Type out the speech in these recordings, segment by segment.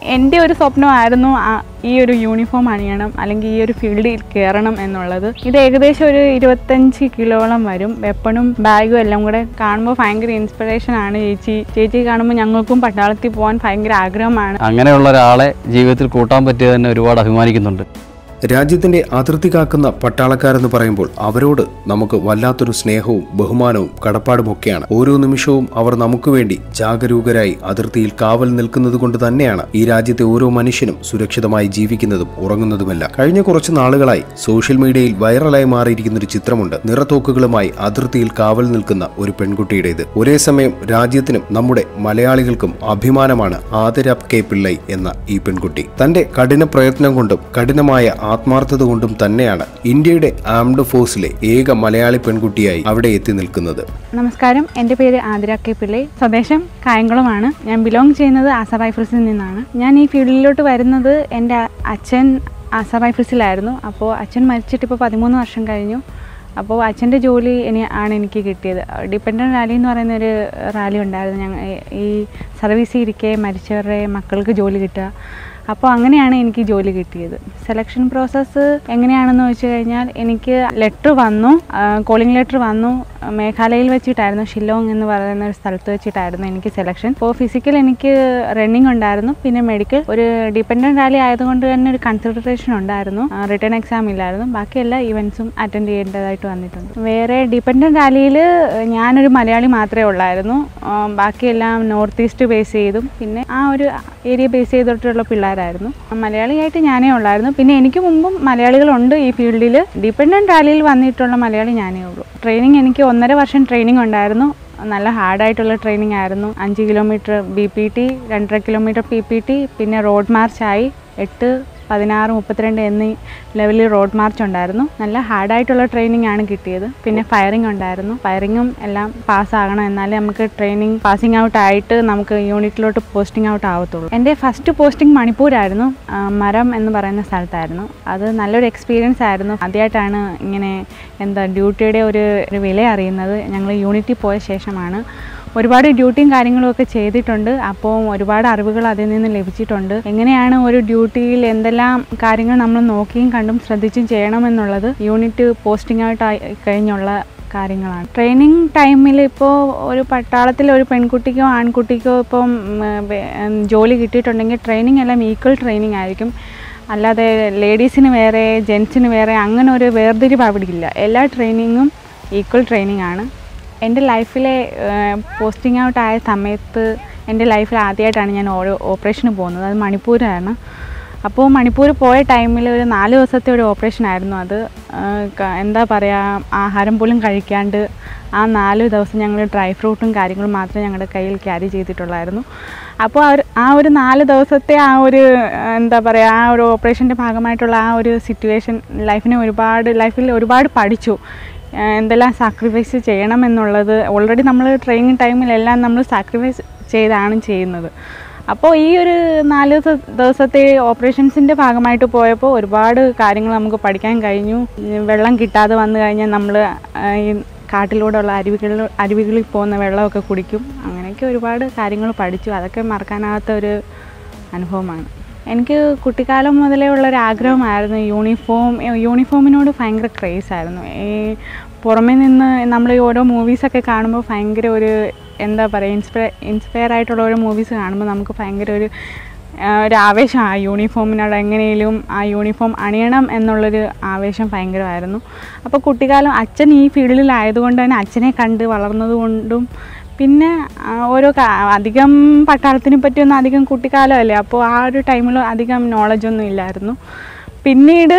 എൻ്റെ ഒരു സ്വപ്നമായിരുന്നു ആ- ഈ ഒരു യൂണിഫോം അണിയണം അല്ലെങ്കിൽ ഈ ഒരു ഫീൽഡിൽ കയറണം എന്നുള്ളത് ഇത് ഏകദേശം ഒരു ഇരുപത്തഞ്ച് കിലോളം വരും വെപ്പണും ബാഗും എല്ലാം കൂടെ കാണുമ്പോൾ ഭയങ്കര ഇൻസ്പിറേഷൻ ആണ് ചേച്ചി ചേച്ചി കാണുമ്പോൾ ഞങ്ങൾക്കും പട്ടാളത്തിൽ പോകാൻ ഭയങ്കര ആഗ്രഹമാണ് അങ്ങനെയുള്ള ഒരാളെ ജീവിതത്തിൽ കൂട്ടാൻ പറ്റിയത് തന്നെ ഒരുപാട് അഭിമാനിക്കുന്നുണ്ട് രാജ്യത്തിന്റെ അതിർത്തി കാക്കുന്ന പട്ടാളക്കാരെന്ന് പറയുമ്പോൾ അവരോട് നമുക്ക് വല്ലാത്തൊരു സ്നേഹവും ബഹുമാനവും കടപ്പാടുമൊക്കെയാണ് ഓരോ നിമിഷവും അവർ നമുക്ക് വേണ്ടി ജാഗരൂകരായി അതിർത്തിയിൽ കാവൽ നിൽക്കുന്നത് കൊണ്ട് തന്നെയാണ് ഈ രാജ്യത്തെ ഓരോ മനുഷ്യനും സുരക്ഷിതമായി ജീവിക്കുന്നതും ഉറങ്ങുന്നതുമല്ല കഴിഞ്ഞ കുറച്ച് നാളുകളായി സോഷ്യൽ മീഡിയയിൽ വൈറലായി മാറിയിരിക്കുന്ന ഒരു ചിത്രമുണ്ട് നിറത്തോക്കുകളുമായി അതിർത്തിയിൽ കാവൽ നിൽക്കുന്ന ഒരു പെൺകുട്ടിയുടേത് ഒരേ സമയം രാജ്യത്തിനും നമ്മുടെ മലയാളികൾക്കും അഭിമാനമാണ് ആതിര കെ പിള്ളൈ എന്ന ഈ പെൺകുട്ടി തന്റെ കഠിന പ്രയത്നം കൊണ്ടും കഠിനമായ ആത്മാർത്ഥത കൊണ്ടും തന്നെയാണ് ഇന്ത്യയുടെ ആംഡ് ഫോഴ്സിലെ ഏക മലയാളി പെൺകുട്ടിയായി അവിടെ എത്തി നിൽക്കുന്നത് നമസ്കാരം എൻ്റെ പേര് ആതിര കെ പിള്ളை സ്വദേശം കായംകുളമാണ് ഞാൻ ബിലോങ് ചെയ്യുന്നത് ആസ റൈഫിൾസിൽ നിന്നാണ് ഞാൻ ഈ ഫീൽഡിലോട്ട് വരുന്നത് എൻ്റെ അച്ഛൻ ആസ റൈഫിൾസിലായിരുന്നു അപ്പോൾ അച്ഛൻ മരിച്ചിട്ട് ഇപ്പോൾ പതിമൂന്ന് വർഷം കഴിഞ്ഞു അപ്പോൾ അച്ഛൻ്റെ ജോലി ഇനി ആണ് എനിക്ക് കിട്ടിയത് ഡിപ്പെൻഡൻറ്റ് റാലി എന്ന് പറയുന്ന ഒരു റാലി ഉണ്ടായിരുന്നു ഞങ്ങൾ ഈ സർവീസിൽ ഇരിക്കെ മരിച്ചവരുടെ മക്കൾക്ക് ജോലി കിട്ടുക അപ്പോൾ അങ്ങനെയാണ് എനിക്ക് ജോലി കിട്ടിയത് സെലക്ഷൻ പ്രോസസ്സ് എങ്ങനെയാണെന്ന് വെച്ച് കഴിഞ്ഞാൽ എനിക്ക് ലെറ്റർ വന്നു കോളിംഗ് ലെറ്റർ വന്നു മേഘാലയയിൽ വെച്ചിട്ടായിരുന്നു ഷില്ലോങ് എന്ന് പറയുന്ന ഒരു സ്ഥലത്ത് വെച്ചിട്ടായിരുന്നു എനിക്ക് സെലക്ഷൻ അപ്പോൾ ഫിസിക്കൽ എനിക്ക് റണ്ണിങ് ഉണ്ടായിരുന്നു പിന്നെ മെഡിക്കൽ ഒരു ഡിപ്പെൻഡൻറ്റ് റാലി ആയതുകൊണ്ട് തന്നെ ഒരു കൺസിഡറേഷൻ ഉണ്ടായിരുന്നു റിട്ടേൺ എക്സാം ഇല്ലായിരുന്നു ബാക്കി എല്ലാ ഇവൻസും അറ്റൻഡ് ചെയ്യേണ്ടതായിട്ട് വന്നിട്ടുണ്ട് വേറെ ഡിപ്പെൻഡൻറ്റ് റാലിയിൽ ഞാനൊരു മലയാളി മാത്രമേ ഉള്ളായിരുന്നു ആ, ബാക്കിയെല്ലാം നോർത്ത് ഈസ്റ്റ് ബേസ് ചെയ്തും പിന്നെ ആ ഒരു ഏരിയ ബേസ് ചെയ്തിട്ടുള്ള പിള്ളേരായിരുന്നു മലയാളിയായിട്ട് ഞാനേ ഉള്ളായിരുന്നു പിന്നെ എനിക്ക് മുമ്പും മലയാളികളുണ്ട് ഈ ഫീൽഡിൽ ഡിപ്പെൻഡൻറ്റ് റാലിയിൽ വന്നിട്ടുള്ള മലയാളി ഞാനേ ഉള്ളൂ ട്രെയിനിങ് എനിക്ക് ഒന്നര വർഷം ട്രെയിനിങ് ഉണ്ടായിരുന്നു നല്ല ഹാർഡായിട്ടുള്ള ട്രെയിനിങ് ആയിരുന്നു അഞ്ച് കിലോമീറ്റർ ബി പി ടി രണ്ടര കിലോമീറ്റർ പി പി ടി പിന്നെ റോഡ് മാർച്ചായി എട്ട് പതിനാറ് മുപ്പത്തിരണ്ട് എന്നീ ലെവലിൽ റോഡ് മാർച്ച് ഉണ്ടായിരുന്നു നല്ല ഹാർഡായിട്ടുള്ള ട്രെയിനിങ് ആണ് കിട്ടിയത് പിന്നെ ഫയറിംഗ് ഉണ്ടായിരുന്നു ഫയറിങ്ങും എല്ലാം പാസ്സാകണം എന്നാലേ നമുക്ക് ട്രെയിനിങ് പാസിംഗ് ഔട്ട് ആയിട്ട് നമുക്ക് യൂണിറ്റിലോട്ട് പോസ്റ്റിംഗ് ഔട്ട് ആവത്തുള്ളൂ എൻ്റെ ഫസ്റ്റ് പോസ്റ്റിംഗ് മണിപ്പൂരായിരുന്നു ആ, മരം എന്ന് പറയുന്ന സ്ഥലത്തായിരുന്നു അത് നല്ലൊരു എക്സ്പീരിയൻസ് ആയിരുന്നു ആദ്യമായിട്ടാണ് ഇങ്ങനെ എന്താ ഡ്യൂട്ടിയുടെ ഒരു ഒരു വില അറിയുന്നത് ഞങ്ങൾ യൂണിറ്റിൽ പോയ ശേഷമാണ് ഒരുപാട് ഡ്യൂട്ടിയും കാര്യങ്ങളും ഒക്കെ ചെയ്തിട്ടുണ്ട് അപ്പോൾ ഒരുപാട് അറിവുകൾ അതിൽ നിന്ന് ലഭിച്ചിട്ടുണ്ട് എങ്ങനെയാണ് ഒരു ഡ്യൂട്ടിയിൽ എന്തെല്ലാം കാര്യങ്ങൾ നമ്മൾ നോക്കിയും കണ്ടും ശ്രദ്ധിച്ചും ചെയ്യണമെന്നുള്ളത് യൂണിറ്റ് പോസ്റ്റിംഗ് ഔട്ട് ആയി കഴിഞ്ഞുള്ള കാര്യങ്ങളാണ് ട്രെയിനിങ് ടൈമിൽ ഇപ്പോൾ ഒരു പട്ടാളത്തിൽ ഒരു പെൺകുട്ടിക്കോ ആൺകുട്ടിക്കോ ഇപ്പം ഉം, വേ- ഉം, ജോലി കിട്ടിയിട്ടുണ്ടെങ്കിൽ ട്രെയിനിങ് എല്ലാം ഈക്വൽ ട്രെയിനിങ് ആയിരിക്കും അല്ലാതെ ലേഡീസിന് വേറെ ജെൻസിന് വേറെ അങ്ങനെ ഒരു വേർതിരിവ് അവിടെ ഇല്ല എല്ലാ ട്രെയിനിങ്ങും ഈക്വൽ ട്രെയിനിങ് ആണ് എൻ്റെ ലൈഫിലെ പോസ്റ്റിംഗ് ഔട്ട് ആയ സമയത്ത് എൻ്റെ ലൈഫിൽ ആദ്യമായിട്ടാണ് ഞാൻ ഓരോ ഓപ്പറേഷന് പോകുന്നത് അത് മണിപ്പൂരാണ് അപ്പോൾ മണിപ്പൂർ പോയ ടൈമിൽ ഒരു നാല് ദിവസത്തെ ഒരു ഓപ്പറേഷൻ ആയിരുന്നു അത് ആ, ക- എന്താ പറയുക ആഹാരം പോലും കഴിക്കാണ്ട് ആ നാല് ദിവസം ഞങ്ങൾ ഡ്രൈ ഫ്രൂട്ടും കാര്യങ്ങളും മാത്രമേ ഞങ്ങളുടെ കയ്യിൽ ക്യാരി ചെയ്തിട്ടുള്ളായിരുന്നു അപ്പോൾ ആ ഒരു ആ ഒരു നാല് ദിവസത്തെ ആ ഒരു ആ, എന്താ പറയുക ആ ഒരു ഓപ്പറേഷൻ്റെ ഭാഗമായിട്ടുള്ള ആ ഒരു സിറ്റുവേഷൻ ലൈഫിനെ ഒരുപാട് ലൈഫിൽ ഒരുപാട് പഠിച്ചു ആ, എന്തെല്ലാം സാക്രിഫൈസ് ചെയ്യണം എന്നുള്ളത് ഓൾറെഡി നമ്മൾ ട്രെയിനിങ് ടൈമിലെല്ലാം നമ്മൾ സാക്രിഫൈസ് ചെയ്താണ് ചെയ്യുന്നത് അപ്പോൾ ഈ ഒരു നാല് ദിവസ- ദിവസത്തെ ഓപ്പറേഷൻസിൻ്റെ ഭാഗമായിട്ട് പോയപ്പോൾ ഒരുപാട് കാര്യങ്ങൾ നമുക്ക് പഠിക്കാൻ കഴിഞ്ഞു ഈ വെള്ളം കിട്ടാതെ വന്നു കഴിഞ്ഞാൽ നമ്മൾ ഈ കാട്ടിലൂടെയുള്ള അരുവികളിൽ അരുവികളിൽ പോകുന്ന വെള്ളമൊക്കെ കുടിക്കും അങ്ങനെയൊക്കെ ഒരുപാട് കാര്യങ്ങൾ പഠിച്ചു അതൊക്കെ മറക്കാനാകാത്ത ഒരു അനുഭവമാണ് എനിക്ക് കുട്ടിക്കാലം മുതലേ ഉള്ളൊരു ആഗ്രഹമായിരുന്നു യൂണിഫോം യൂണിഫോമിനോട് ഭയങ്കര ക്രേസ് ആയിരുന്നു ഈ പുറമേ നിന്ന് നമ്മൾ ഈ ഓരോ മൂവീസൊക്കെ കാണുമ്പോൾ ഭയങ്കര ഒരു എന്താ പറയുക ഇൻസ്പയർ ഇൻസ്പയർ ആയിട്ടുള്ള ഓരോ മൂവീസ് കാണുമ്പോൾ നമുക്ക് ഭയങ്കര ഒരു ആ, ഒരു ആവേശം ആ യൂണിഫോമിനോട് എങ്ങനെയും ആ യൂണിഫോം അണിയണം എന്നുള്ളൊരു ആവേശം ഭയങ്കരമായിരുന്നു അപ്പോൾ കുട്ടിക്കാലം അച്ഛൻ ഈ ഫീൽഡിലായതുകൊണ്ട് തന്നെ അച്ഛനെ കണ്ട് വളർന്നതുകൊണ്ടും പിന്നെ ആ, ഓരോ കാ- അധികം പട്ടാളത്തിനെ പറ്റിയൊന്നും അധികം കുട്ടിക്കാലമല്ലേ അപ്പോൾ ആ ഒരു ടൈമിൽ അധികം നോളജൊന്നും ഇല്ലായിരുന്നു പിന്നീട്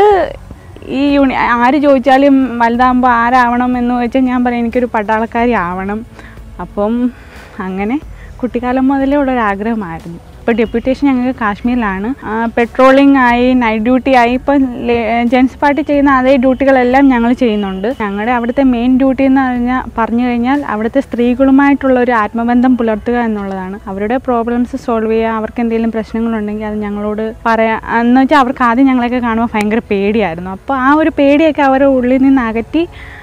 ഈ യൂണി ആര് ചോദിച്ചാലും വലുതാകുമ്പോൾ ആരാവണം എന്ന് ചോദിച്ചാൽ ഞാൻ പറയും എനിക്കൊരു പട്ടാളക്കാരി ആവണം അപ്പം അങ്ങനെ കുട്ടിക്കാലം മുതലേ ഉള്ളൊരാഗ്രഹമായിരുന്നു ഇപ്പോൾ ഡെപ്യൂട്ടേഷൻ ഞങ്ങൾക്ക് കാശ്മീരിലാണ് പെട്രോളിംഗ് ആയി നൈറ്റ് ഡ്യൂട്ടി ആയി ഇപ്പം ജെൻസ് പാർട്ടി ചെയ്യുന്ന അതേ ഡ്യൂട്ടികളെല്ലാം ഞങ്ങൾ ചെയ്യുന്നുണ്ട് ഞങ്ങളുടെ അവിടുത്തെ മെയിൻ ഡ്യൂട്ടി എന്ന് പറഞ്ഞാൽ പറഞ്ഞു കഴിഞ്ഞാൽ അവിടുത്തെ സ്ത്രീകളുമായിട്ടുള്ള ഒരു ആത്മബന്ധം പുലർത്തുക എന്നുള്ളതാണ് അവരുടെ പ്രോബ്ലംസ് സോൾവ് ചെയ്യുക അവർക്ക് എന്തെങ്കിലും പ്രശ്നങ്ങളുണ്ടെങ്കിൽ അത് ഞങ്ങളോട് പറയാം എന്ന് വെച്ചാൽ അവർക്ക് ആദ്യം ഞങ്ങളെയൊക്കെ കാണുമ്പോൾ ഭയങ്കര പേടിയായിരുന്നു അപ്പോൾ ആ ഒരു പേടിയൊക്കെ അവരുടെ ഉള്ളിൽ നിന്ന് അകറ്റി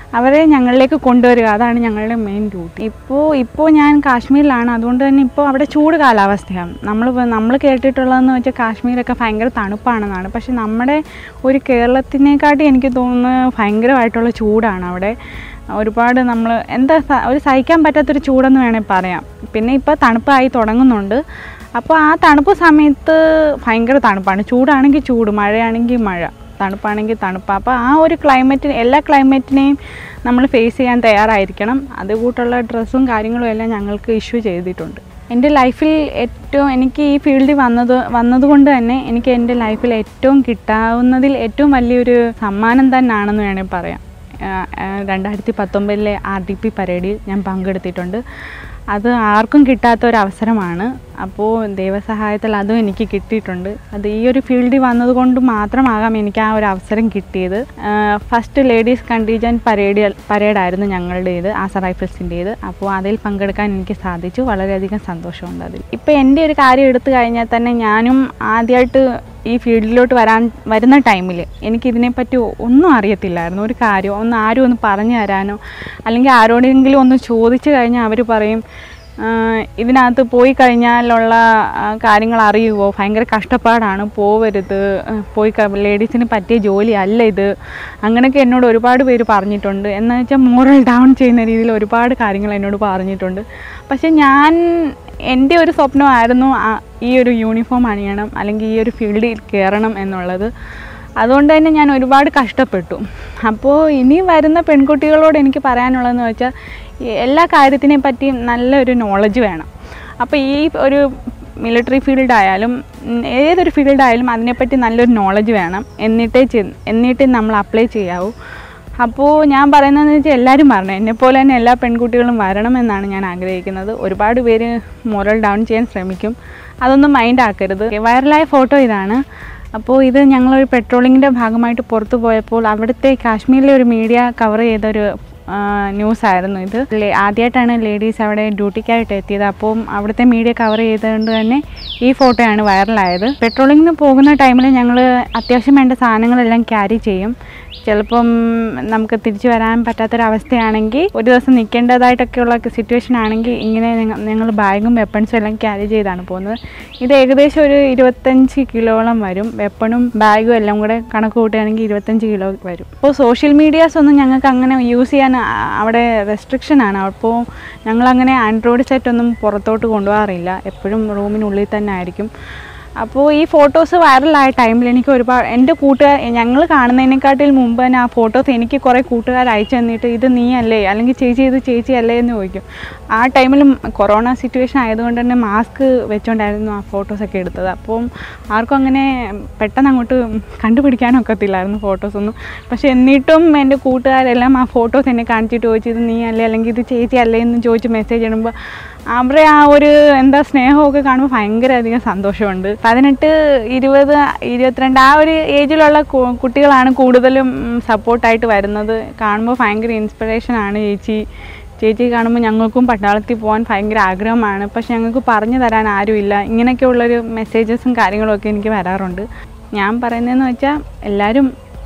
അവരെ ഞങ്ങളിലേക്ക് കൊണ്ടുവരിക അതാണ് ഞങ്ങളുടെ മെയിൻ ഡ്യൂട്ടി ഇപ്പോൾ ഇപ്പോൾ ഞാൻ കാശ്മീരിലാണ് അതുകൊണ്ട് തന്നെ ഇപ്പോൾ അവിടെ ചൂട് കാലാവസ്ഥയാണ് നമ്മൾ നമ്മൾ കേട്ടിട്ടുള്ളതെന്ന് വെച്ചാൽ കാശ്മീരൊക്കെ ഭയങ്കര തണുപ്പാണെന്നാണ് പക്ഷെ നമ്മുടെ ഒരു കേരളത്തിനെക്കാട്ടി എനിക്ക് തോന്നുന്നത് ഭയങ്കരമായിട്ടുള്ള ചൂടാണ് അവിടെ ഒരുപാട് നമ്മൾ എന്താ സ- ഒരു സഹിക്കാൻ പറ്റാത്തൊരു ചൂടെന്ന് വേണമെങ്കിൽ പറയാം പിന്നെ ഇപ്പോൾ തണുപ്പായി തുടങ്ങുന്നുണ്ട് അപ്പോൾ ആ തണുപ്പ് സമയത്ത് ഭയങ്കര തണുപ്പാണ് ചൂടാണെങ്കിൽ ചൂട് മഴയാണെങ്കിൽ മഴ തണുപ്പാണെങ്കിൽ തണുപ്പ് അപ്പോൾ ആ ഒരു ക്ലൈമറ്റ് എല്ലാ ക്ലൈമറ്റിനെയും നമ്മൾ ഫേസ് ചെയ്യാൻ തയ്യാറായിരിക്കണം അതുകൂട്ടുള്ള ഡ്രസ്സും കാര്യങ്ങളും എല്ലാം ഞങ്ങൾക്ക് ഇഷ്യൂ ചെയ്തിട്ടുണ്ട് എൻ്റെ ലൈഫിൽ ഏറ്റവും എനിക്ക് ഈ ഫീൽഡിൽ വന്നത് വന്നതുകൊണ്ട് തന്നെ എനിക്ക് എൻ്റെ ലൈഫിൽ ഏറ്റവും കിട്ടാവുന്നതിൽ ഏറ്റവും വലിയൊരു സമ്മാനം തന്നെയാണെന്ന് വേണമെങ്കിൽ പറയാം രണ്ടായിരത്തി പത്തൊമ്പതിലെ ആർ ഡി പി പരേഡിൽ ഞാൻ പങ്കെടുത്തിട്ടുണ്ട് അത് ആർക്കും കിട്ടാത്ത ഒരു അവസരമാണ് അപ്പോൾ ദൈവസഹായത്തിൽ അതും എനിക്ക് കിട്ടിയിട്ടുണ്ട് അത് ഈ ഒരു ഫീൽഡിൽ വന്നതുകൊണ്ട് മാത്രമാകാം എനിക്ക് ആ ഒരു അവസരം കിട്ടിയത് ഫസ്റ്റ് ലേഡീസ് കണ്ടീജൻറ്റ് പരേഡ് പരേഡായിരുന്നു ഞങ്ങളുടേത് ആസ റൈഫിൾസിൻ്റേത് അപ്പോൾ അതിൽ പങ്കെടുക്കാൻ എനിക്ക് സാധിച്ചു വളരെയധികം സന്തോഷമുണ്ട് അതിൽ ഇപ്പോൾ എൻ്റെ ഒരു കാര്യം എടുത്തു കഴിഞ്ഞാൽ തന്നെ ഞാനും ആദ്യമായിട്ട് ഈ ഫീൽഡിലോട്ട് വരാൻ വരുന്ന ടൈമിൽ എനിക്കിതിനെപ്പറ്റി ഒന്നും അറിയത്തില്ലായിരുന്നു ഒരു കാര്യം ഒന്ന് ആരും ഒന്ന് പറഞ്ഞു തരാനോ അല്ലെങ്കിൽ ആരോടെങ്കിലും ഒന്ന് ചോദിച്ചു കഴിഞ്ഞാൽ അവർ പറയും "ആഹ് ഇതിനകത്ത് പോയി കഴിഞ്ഞാലുള്ള ആ, കാര്യങ്ങൾ അറിയുമോ ഭയങ്കര കഷ്ടപ്പാടാണ് പോവരുത് ആഹ് പോയി ലേഡീസിന് പറ്റിയ ജോലി അല്ല ഇത് അങ്ങനെയൊക്കെ എന്നോട് ഒരുപാട് പേര് പറഞ്ഞിട്ടുണ്ട് എന്ന് വെച്ചാൽ മോറൽ ഡൗൺ ചെയ്യുന്ന രീതിയിൽ ഒരുപാട് കാര്യങ്ങൾ എന്നോട് പറഞ്ഞിട്ടുണ്ട് പക്ഷെ ഞാൻ എൻ്റെ ഒരു സ്വപ്നമായിരുന്നു ആ- ഈ ഒരു യൂണിഫോം അണിയണം അല്ലെങ്കിൽ ഈ ഒരു ഫീൽഡിൽ കയറണം എന്നുള്ളത് അതുകൊണ്ട് തന്നെ ഞാൻ ഒരുപാട് കഷ്ടപ്പെട്ടു അപ്പോൾ ഇനി വരുന്ന പെൺകുട്ടികളോട് എനിക്ക് പറയാനുള്ളതെന്ന് വെച്ചാൽ ഈ എല്ലാ കാര്യത്തിനെ പറ്റിയും നല്ലൊരു നോളജ് വേണം അപ്പോൾ ഈ ഒരു മിലിറ്ററി ഫീൽഡായാലും ഉം, ഏതൊരു ഫീൽഡായാലും അതിനെപ്പറ്റി നല്ലൊരു നോളജ് വേണം എന്നിട്ടേ ചെ- എന്നിട്ടേ നമ്മൾ അപ്ലൈ ചെയ്യാവൂ അപ്പോൾ ഞാൻ പറയുന്നതെന്ന് വെച്ചാൽ എല്ലാവരും പറഞ്ഞു എന്നെപ്പോലെ തന്നെ എല്ലാ പെൺകുട്ടികളും വരണമെന്നാണ് ഞാൻ ആഗ്രഹിക്കുന്നത് ഒരുപാട് പേര് മോറൽ ഡൗൺ ചെയ്യാൻ ശ്രമിക്കും അതൊന്നും മൈൻഡ് ആക്കരുത് വൈറലായ ഫോട്ടോ ഇതാണ് അപ്പോൾ ഇത് ഞങ്ങളൊരു പെട്രോളിങ്ങിൻ്റെ ഭാഗമായിട്ട് പുറത്തു പോയപ്പോൾ അവിടുത്തെ കാശ്മീരിലെ ഒരു മീഡിയ കവർ ചെയ്തൊരു ന്യൂസ് ആയിരുന്നു ഇത് ലേ- ആദ്യമായിട്ടാണ് ലേഡീസ് അവിടെ ഡ്യൂട്ടിക്കായിട്ട് എത്തിയത് അപ്പോൾ അവിടുത്തെ മീഡിയ കവർ ചെയ്തുകൊണ്ട് തന്നെ ഈ ഫോട്ടോയാണ് വൈറലായത് പെട്രോളിങ്ങിന് പോകുന്ന ടൈമിൽ ഞങ്ങൾ അത്യാവശ്യം വേണ്ട സാധനങ്ങളെല്ലാം ക്യാരി ചെയ്യും ചിലപ്പം നമുക്ക് തിരിച്ചു വരാൻ പറ്റാത്തൊരവസ്ഥയാണെങ്കിൽ ഒരു ദിവസം നിൽക്കേണ്ടതായിട്ടൊക്കെയുള്ള സിറ്റുവേഷൻ ആണെങ്കിൽ ഇങ്ങനെ ഞങ്ങൾ ബാഗും വെപ്പൺസും എല്ലാം ക്യാരി ചെയ്താണ് പോകുന്നത് ഇത് ഏകദേശം ഒരു ഇരുപത്തഞ്ച് കിലോളം വരും വെപ്പണും ബാഗും എല്ലാം കൂടെ കണക്ക് കൂട്ടുകയാണെങ്കിൽ ഇരുപത്തഞ്ച് കിലോ വരും അപ്പോൾ സോഷ്യൽ മീഡിയാസ് ഒന്നും ഞങ്ങൾക്ക് അങ്ങനെ യൂസ് ചെയ്യാൻ ആ, അവിടെ റെസ്ട്രിക്ഷൻ ആണ് അപ്പോൾ ഞങ്ങളങ്ങനെ ആൻഡ്രോയിഡ് സെറ്റ് ഒന്നും പുറത്തോട്ട് കൊണ്ടുപോകാറില്ല എപ്പോഴും റൂമിനുള്ളിൽ തന്നെ ആയിരിക്കും അപ്പോൾ ഈ ഫോട്ടോസ് വൈറലായ ടൈമിൽ എനിക്ക് ഒരുപാട് എൻ്റെ കൂട്ടുകാർ ഞങ്ങൾ കാണുന്നതിനെക്കാട്ടിൽ മുമ്പ് തന്നെ ആ ഫോട്ടോസ് എനിക്ക് കുറേ കൂട്ടുകാർ അയച്ചു തന്നിട്ട് ഇത് നീ അല്ലേ അല്ലെങ്കിൽ ചേച്ചി ഇത് ചേച്ചി അല്ലേ എന്ന് ചോദിക്കും ആ ടൈമിലും കൊറോണ സിറ്റുവേഷൻ ആയതുകൊണ്ട് തന്നെ മാസ്ക് വെച്ചുകൊണ്ടായിരുന്നു ആ ഫോട്ടോസൊക്കെ എടുത്തത് അപ്പം ആർക്കും അങ്ങനെ പെട്ടെന്ന് അങ്ങോട്ട് കണ്ടുപിടിക്കാനൊക്കത്തില്ലായിരുന്നു ഫോട്ടോസൊന്നും പക്ഷെ എന്നിട്ടും എൻ്റെ കൂട്ടുകാരെല്ലാം ആ ഫോട്ടോസ് എന്നെ കാണിച്ചിട്ട് ചോദിച്ചു ഇത് നീ അല്ലേ അല്ലെങ്കിൽ ഇത് ചേച്ചി അല്ലേ എന്ന് ചോദിച്ച് മെസ്സേജ് ഇടുമ്പോൾ അവരെ ആ ഒരു എന്താ സ്നേഹമൊക്കെ കാണുമ്പോൾ ഭയങ്കര അധികം സന്തോഷമുണ്ട് പതിനെട്ട് ഇരുപത് ഇരുപത്തിരണ്ട് ആ ഒരു ഏജിലുള്ള കു- കുട്ടികളാണ് കൂടുതലും സപ്പോർട്ടായിട്ട് വരുന്നത് കാണുമ്പോൾ ഭയങ്കര ഇൻസ്പിറേഷനാണ് ചേച്ചി ചേച്ചി കാണുമ്പോൾ ഞങ്ങൾക്കും പട്ടാളത്തിൽ പോകാൻ ഭയങ്കര ആഗ്രഹമാണ് പക്ഷെ ഞങ്ങൾക്ക് പറഞ്ഞു തരാൻ ആരുമില്ല ഇങ്ങനെയൊക്കെയുള്ളൊരു മെസ്സേജസും കാര്യങ്ങളൊക്കെ എനിക്ക് വരാറുണ്ട് ഞാൻ പറയുന്നതെന്ന് വെച്ചാൽ എല്ലാവരും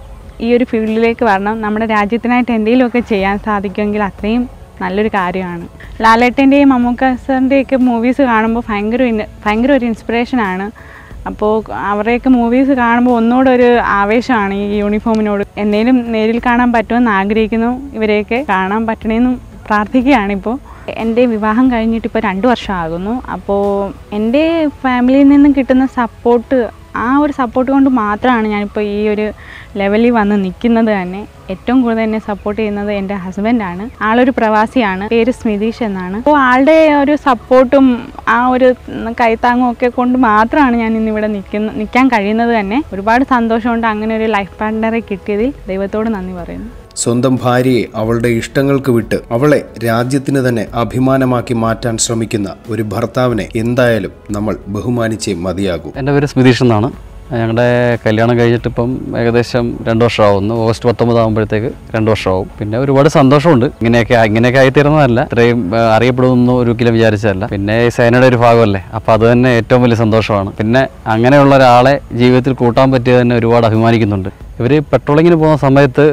ഈ ഒരു ഫീൽഡിലേക്ക് വരണം നമ്മുടെ രാജ്യത്തിനായിട്ട് എന്തെങ്കിലുമൊക്കെ ചെയ്യാൻ സാധിക്കുമെങ്കിൽ അത്രയും നല്ലൊരു കാര്യമാണ് ലാലേട്ടൻ്റെയും മമ്മൂക്ക സാറിൻ്റെയൊക്കെ മൂവീസ് കാണുമ്പോൾ ഭയങ്കര ഇന്ന- ഭയങ്കര ഒരു ഇൻസ്പിറേഷനാണ് അപ്പോൾ അവരുടെയൊക്കെ മൂവീസ് കാണുമ്പോൾ ഒന്നുകൂടെ ഒരു ആവേശമാണ് ഈ യൂണിഫോമിനോട് എന്നേലും നേരിൽ കാണാൻ പറ്റുമെന്ന് ആഗ്രഹിക്കുന്നു ഇവരെയൊക്കെ കാണാൻ പറ്റണേന്നും പ്രാർത്ഥിക്കുകയാണിപ്പോൾ എൻ്റെ വിവാഹം കഴിഞ്ഞിട്ട് ഇപ്പോൾ രണ്ട് വർഷമാകുന്നു അപ്പോൾ എൻ്റെ ഫാമിലിയിൽ നിന്നും കിട്ടുന്ന സപ്പോർട്ട് ആ ഒരു സപ്പോർട്ട് കൊണ്ട് മാത്രമാണ് ഞാനിപ്പോൾ ഈ ഒരു ലെവലിൽ വന്ന് നിൽക്കുന്നത് തന്നെ ഏറ്റവും കൂടുതൽ എന്നെ സപ്പോർട്ട് ചെയ്യുന്നത് എൻ്റെ ഹസ്ബൻഡാണ് ആളൊരു പ്രവാസിയാണ് പേര് സ്മിതീഷ് എന്നാണ് അപ്പോൾ ആളുടെ ഒരു സപ്പോർട്ടും ആ ഒരു കൈത്താങ്ങും ഒക്കെ കൊണ്ട് മാത്രമാണ് ഞാൻ ഇന്നിവിടെ നിൽക്കുന്ന നിൽക്കാൻ കഴിയുന്നത് തന്നെ ഒരുപാട് സന്തോഷമുണ്ട് അങ്ങനെ ഒരു ലൈഫ് പാർട്ട്ണറെ കിട്ടിയതിൽ ദൈവത്തോട് നന്ദി പറയുന്നു സ്വന്തം ഭാര്യയെ അവളുടെ ഇഷ്ടങ്ങൾക്ക് വിട്ട് അവളെ രാജ്യത്തിന് തന്നെ അഭിമാനമാക്കി മാറ്റാൻ ശ്രമിക്കുന്ന ഒരു ഭർത്താവിനെ എന്തായാലും നമ്മൾ ബഹുമാനിച്ചേ മതിയാകൂ എൻ്റെ പേര് സ്മിതീഷ് എന്നാണ് ഞങ്ങളുടെ കല്യാണം കഴിഞ്ഞിട്ട് ഇപ്പം ഏകദേശം രണ്ട് വർഷമാവുന്നു ഓഗസ്റ്റ് പത്തൊമ്പത് ആകുമ്പോഴത്തേക്ക് രണ്ട് വർഷമാവും പിന്നെ ഒരുപാട് സന്തോഷമുണ്ട് ഇങ്ങനെയൊക്കെ ഇങ്ങനെയൊക്കെ ആയിത്തീരുന്നതല്ല ഇത്രയും ആ, അറിയപ്പെടുമെന്ന് ഒരിക്കലും വിചാരിച്ചതല്ല പിന്നെ ഈ സേനയുടെ ഒരു ഭാഗമല്ലേ അപ്പോൾ അത് തന്നെ ഏറ്റവും വലിയ സന്തോഷമാണ് പിന്നെ അങ്ങനെയുള്ള ഒരാളെ ജീവിതത്തിൽ കൂട്ടാൻ പറ്റിയത് തന്നെ ഒരുപാട് അഭിമാനിക്കുന്നുണ്ട് ഇവർ പെട്രോളിങ്ങിന് പോകുന്ന സമയത്ത് ആ,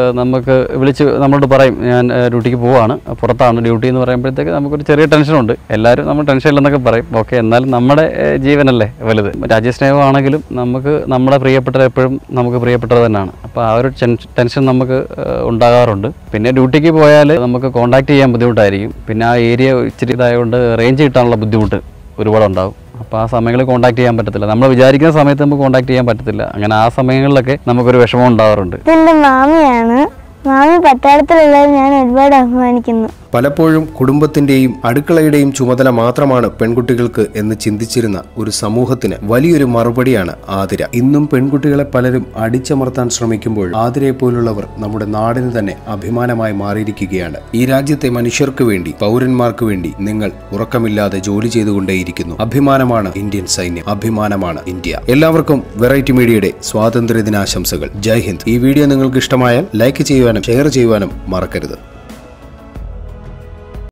നമുക്ക് വിളിച്ച് നമ്മളോട് പറയും ഞാൻ ഏഹ്, ഡ്യൂട്ടിക്ക് പോവാണ് പുറത്താണ് ഡ്യൂട്ടി എന്ന് പറയുമ്പോഴത്തേക്ക് നമുക്കൊരു ചെറിയ ടെൻഷനുണ്ട് എല്ലാവരും നമ്മൾ ടെൻഷൻ ഇല്ലെന്നൊക്കെ പറയും ഓക്കെ എന്നാലും നമ്മുടെ ഏഹ്, ജീവനല്ലേ വലുത് രാജ്യസ്നേഹമാണെങ്കിലും നമുക്ക് നമ്മുടെ പ്രിയപ്പെട്ടത് എപ്പോഴും നമുക്ക് പ്രിയപ്പെട്ടത് തന്നെയാണ് അപ്പോൾ ആ ഒരു ടെൻഷൻ ടെൻഷൻ നമുക്ക് ഏഹ്, ഉണ്ടാകാറുണ്ട് പിന്നെ ഡ്യൂട്ടിക്ക് പോയാൽ നമുക്ക് കോൺടാക്ട് ചെയ്യാൻ ബുദ്ധിമുട്ടായിരിക്കും പിന്നെ ആ ഏരിയ ഇച്ചിരി ഇതായതുകൊണ്ട് റേഞ്ച് കിട്ടാനുള്ള ബുദ്ധിമുട്ട് ഒരുപാട് ഉണ്ടാവും അപ്പോൾ ആ സമയങ്ങളിൽ കോൺടാക്ട് ചെയ്യാൻ പറ്റത്തില്ല നമ്മൾ വിചാരിക്കുന്ന സമയത്ത് നമുക്ക് കോൺടാക്ട് ചെയ്യാൻ പറ്റത്തില്ല അങ്ങനെ ആ സമയങ്ങളിലൊക്കെ നമുക്കൊരു വിഷമം ഉണ്ടാവാറുണ്ട് ഇതെന്റെ മാമിയാണ് മാമി പട്ടാളത്തിലുള്ളത് ഞാൻ ഒരുപാട് അഭിമാനിക്കുന്നു പലപ്പോഴും കുടുംബത്തിന്റെയും അടുക്കളയുടെയും ചുമതല മാത്രമാണ് പെൺകുട്ടികൾക്ക് എന്ന് ചിന്തിച്ചിരുന്ന ഒരു സമൂഹത്തിന് വലിയൊരു മറുപടിയാണ് ആതിര ഇന്നും പെൺകുട്ടികളെ പലരും അടിച്ചമർത്താൻ ശ്രമിക്കുമ്പോൾ ആതിരയെ പോലുള്ളവർ നമ്മുടെ നാടിന് തന്നെ അഭിമാനമായി മാറിയിരിക്കുകയാണ് ഈ രാജ്യത്തെ മനുഷ്യർക്ക് വേണ്ടി പൗരന്മാർക്ക് വേണ്ടി നിങ്ങൾ ഉറക്കമില്ലാതെ ജോലി ചെയ്തുകൊണ്ടേയിരിക്കുന്നു അഭിമാനമാണ് ഇന്ത്യൻ സൈന്യം അഭിമാനമാണ് ഇന്ത്യ എല്ലാവർക്കും വെറൈറ്റി മീഡിയയുടെ സ്വാതന്ത്ര്യ ദിനാശംസകൾ ജയ് ഹിന്ദ് ഈ വീഡിയോ നിങ്ങൾക്ക് ഇഷ്ടമായാൽ ലൈക്ക് ചെയ്യുവാനും ഷെയർ ചെയ്യുവാനും മറക്കരുത്